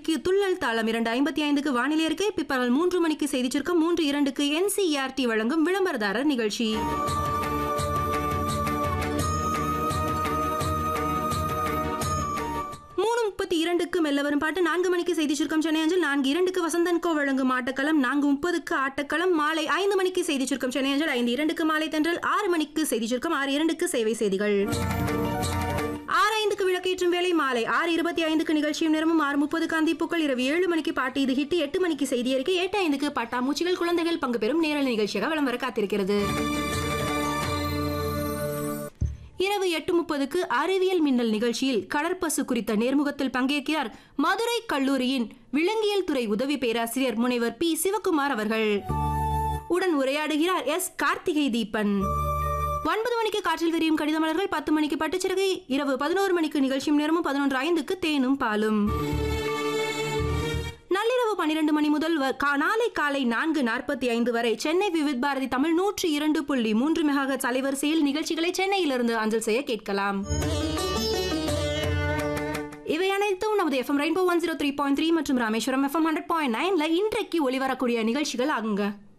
மணிக்கு துள்ளல் தாளம் இரண்டு ஐம்பத்தி ஐந்துக்கு வானிலை அறிக்கை பிற்பகல் மூன்று மணிக்கு செய்தி சுருக்கம் மூன்று இரண்டுக்கு என்சிஆர்டி வழங்கும் விளம்பரதாரர் நிகழ்ச்சி மூணு முப்பத்தி இரண்டுக்கு மெல்ல வரும் பாட்டு நான்கு மணிக்கு செய்தி சுருக்கம் சென்னை அஞ்சல் நான்கு இரண்டுக்கு வசந்தன்கோ வழங்கும் ஆட்டக்களம் நான்கு முப்பதுக்கு ஆட்டக்களம் மாலை ஐந்து மணிக்கு செய்தி சுருக்கம் சென்னை அஞ்சல் ஐந்து இரண்டுக்கு மாலை தென்றல் ஆறு மணிக்கு செய்தி சுருக்கம் ஆறு இரண்டுக்கு சேவை செய்திகள் ஆறு ஐந்துக்கு விளக்கேற்றும் வேலை மாலை ஆறு இருபத்தி ஐந்துக்கு நிகழ்ச்சியும் நேரமும் ஆறு முப்பது காந்தி பூக்கள் இரவு ஏழு மணிக்கு பாட்டு இது ஹிட் எட்டு மணிக்கு செய்தி அறிக்கை எட்டு ஐந்துக்கு பட்டாமூச்சிகள் குழந்தைகள் பங்கு பெறும் நேரல் நிகழ்ச்சியாக வலம் வர காத்திருக்கிறது இரவு எட்டு முப்பதுக்கு அறிவியல் மின்னல் நிகழ்ச்சியில் கடற்பசு குறித்த நேர்முகத்தில் பங்கேற்கிறார் மதுரை கல்லூரியின் விலங்கியல் துறை உதவி பேராசிரியர் முனைவர் பி சிவகுமார் அவர்கள் உடன் உரையாடுகிறார் எஸ் கார்த்திகை தீபன் ஒன்பது மணிக்கு காற்றில் விரியும் கடிதமலர்கள் பத்து மணிக்கு பட்டுச்சிறகை இரவு பதினோரு மணிக்கு நிகழ்ச்சியும் நேரமும் பதினொன்று ஐந்துக்கு தேனும் பாலும் நள்ளிரவு பன்னிரண்டு மணி முதல் வ- கா- நாளை காலை நான்கு நாற்பத்தி ஐந்து வரை சென்னை விவித் பாரதி தமிழ் நூற்றி இரண்டு புள்ளி மூன்று மெகாஹெர்ட்ஸ் அலைவரிசையில் நிகழ்ச்சிகளை சென்னையிலிருந்து அஞ்சல் செய்ய கேட்கலாம் இவை அனைத்தும் நமது FM rainbow one zero three point three மற்றும் ராமேஸ்வரம் எஃப்எம் ஹண்ட்ரட் பாயிண்ட் நைன்ல இன்றைக்கு ஒளிவரக்கூடிய நிகழ்ச்சிகள் ஆகுங்க